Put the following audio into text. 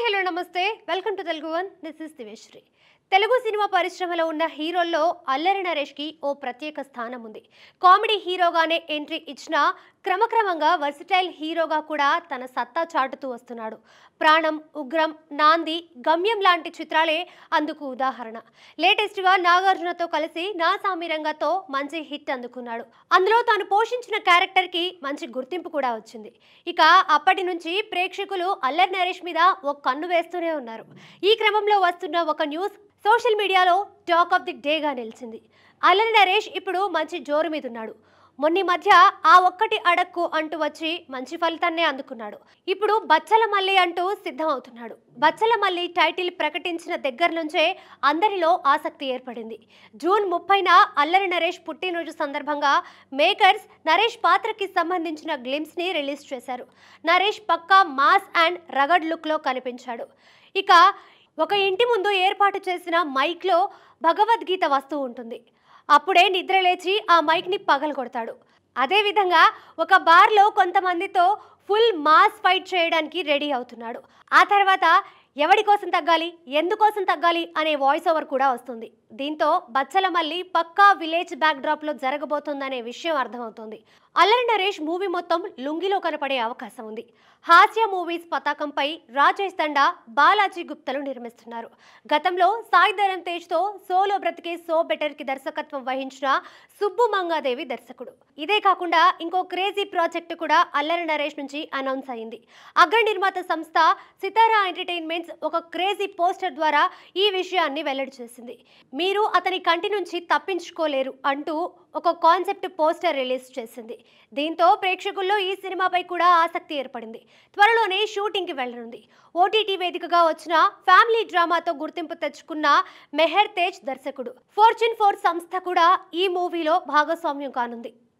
hello నమస్తే welcome to Telugu one this is దివేశ్రీ Telugu cinema పరిశ్రమలో ఉన్న హీరోల్లో అల్లరి నరేష్కి ఓ ప్రత్యేక స్థానం ఉంది కామెడీ హీరోగానే ఎంట్రీ ఇచ్చిన క్రమక్రమంగా వర్సిటైల్ హీరోగా కూడా తన సత్తా చాటుతూ వస్తున్నాడు ప్రాణం ఉగ్రం నాంది గమ్యం లాంటి చిత్రాలే అందుకు ఉదాహరణ లేటెస్ట్గా నాగార్జునతో కలిసి నా సామిరంగతో మంచి హిట్ అందుకున్నాడు అందులో తాను పోషించిన క్యారెక్టర్కి మంచి గుర్తింపు కూడా వచ్చింది ఇక అప్పటి నుంచి ప్రేక్షకులు అల్లరి నరేష్ మీద ఒక కన్ను వేస్తూనే ఉన్నారు ఈ క్రమంలో వస్తున్న ఒక న్యూస్ సోషల్ మీడియాలో టాక్ ఆఫ్ ది డేగా నిలిచింది అల్లరి నరేష్ ఇప్పుడు మంచి జోరు మీద ఉన్నాడు మొన్ని మధ్య ఆ ఒక్కటి అడక్కు అంటూ వచ్చి మంచి ఫలితాన్నే అందుకున్నాడు ఇప్పుడు బచ్చల మల్లి అంటూ సిద్ధం అవుతున్నాడు బచ్చల మల్లి టైటిల్ ప్రకటించిన దగ్గర నుంచే అందరిలో ఆసక్తి ఏర్పడింది జూన్ ముప్పైన అల్లరి నరేష్ పుట్టినరోజు సందర్భంగా మేకర్స్ నరేష్ పాత్రకి సంబంధించిన గ్లిమ్స్ ని రిలీజ్ చేశారు నరేష్ పక్కా మాస్ అండ్ రగడ్ లుక్ లో కనిపించాడు ఇక ఒక ఇంటి ముందు ఏర్పాటు చేసిన మైక్లో భగవద్గీత వస్తూ ఉంటుంది అప్పుడే నిద్ర లేచి ఆ మైక్ని పగలు కొడతాడు అదేవిధంగా ఒక బార్లో కొంతమందితో ఫుల్ మాస్ ఫైట్ చేయడానికి రెడీ అవుతున్నాడు ఆ తర్వాత ఎవడి కోసం తగ్గాలి ఎందుకోసం తగ్గాలి అనే వాయిస్ ఓవర్ కూడా వస్తుంది దీంతో బచ్చల మల్లి పక్కా విలేజ్ బ్యాక్ డ్రాప్ లో జరగబోతుందనే విషయం అర్థమవుతుంది అల్లరి నరేష్ మూవీ మొత్తం లుంగిలో కనపడే అవకాశం ఉంది హాస్య మూవీస్ పతాకంపై రాజేష్ తండా బాలాజీ గుప్తలు నిర్మిస్తున్నారు గతంలో సాయి ధరమ్ తేజ్తో సోలో బ్రతికే సో బెటర్ కి దర్శకత్వం వహించిన సుబ్బు మంగాదేవి దర్శకుడు ఇదే కాకుండా ఇంకో క్రేజీ ప్రాజెక్టు కూడా అల్లరి నరేష్ నుంచి అనౌన్స్ అయింది అగ్ర నిర్మాత సంస్థ సితారా ఎంటర్టైన్మెంట్స్ ఒక క్రేజీ పోస్టర్ ద్వారా ఈ విషయాన్ని వెల్లడి చేసింది మీరు అతని కంటి నుంచి తప్పించుకోలేరు అంటూ ఒక కాన్సెప్ట్ పోస్టర్ రిలీజ్ చేసింది దీంతో ప్రేక్షకుల్లో ఈ సినిమాపై కూడా ఆసక్తి ఏర్పడింది త్వరలోనే షూటింగ్కి వెళ్లనుంది ఓటీటీ వేదికగా వచ్చిన ఫ్యామిలీ డ్రామాతో గుర్తింపు తెచ్చుకున్న మెహర్ తేజ్ దర్శకుడు ఫార్చ్యూన్ ఫోర్ సంస్థ కూడా ఈ మూవీలో భాగస్వామ్యం కానుంది